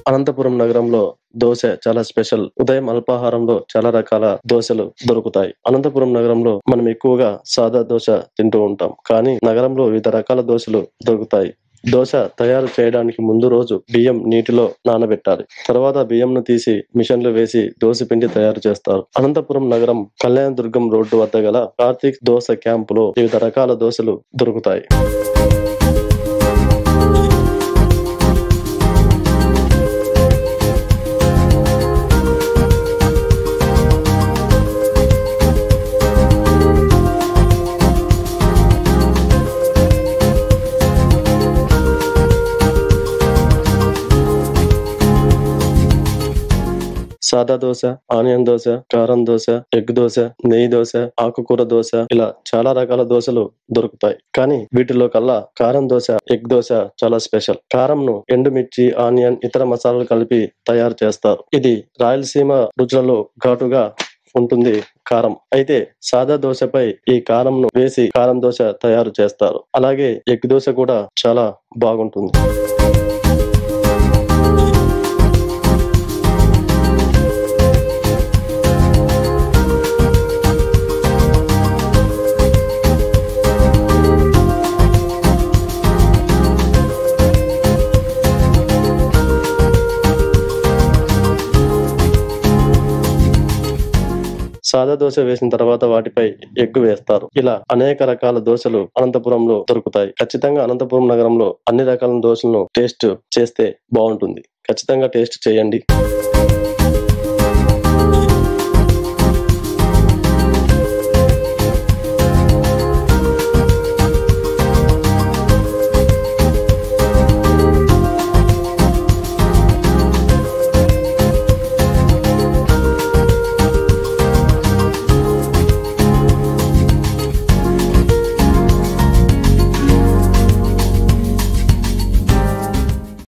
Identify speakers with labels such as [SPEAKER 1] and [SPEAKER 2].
[SPEAKER 1] అనంతపురం నగరంలో దోశ చాలా స్పెషల్ ఉదయం అల్పాహారంలో చాలా రకాల దోశలు దొరుకుతాయి అనంతపురం నగరంలో మనం ఎక్కువగా సాదా దోశ తింటూ ఉంటాం కానీ నగరంలో వివిధ రకాల దోశలు దొరుకుతాయి దోశ తయారు చేయడానికి ముందు రోజు బియ్యం నీటిలో నానబెట్టాలి తర్వాత బియ్యంను తీసి మిషన్లో వేసి దోశ పిండి తయారు చేస్తారు అనంతపురం నగరం కళ్యాణ దుర్గం రోడ్డు వద్ద గల కార్తీక్ దోశ క్యాంపులో వివిధ రకాల దోశలు దొరుకుతాయి సాదా దోశ ఆనియన్ దోశ కారం దోశ ఎగ్ దోశ నెయ్యి దోశ ఆకుకూర దోశ ఇలా చాలా రకాల దోశలు దొరుకుతాయి కానీ వీటిలో కల్లా కారం దోశ ఎగ్ దోశ చాలా స్పెషల్ కారంను ఎండుమిర్చి ఆనియన్ ఇతర మసాలాలు కలిపి తయారు చేస్తారు ఇది రాయలసీమ రుచులలో ఘాటుగా ఉంటుంది కారం అయితే సాదా దోశపై ఈ కారంను వేసి కారం దోశ తయారు చేస్తారు అలాగే ఎగ్ దోశ కూడా చాలా బాగుంటుంది సాదా దోశ వేసిన తర్వాత వాటిపై ఎగ్గు వేస్తారు ఇలా అనేక రకాల దోశలు అనంతపురంలో దొరుకుతాయి ఖచ్చితంగా అనంతపురం నగరంలో అన్ని రకాల దోశలను టేస్ట్ చేస్తే బాగుంటుంది ఖచ్చితంగా టేస్ట్ చేయండి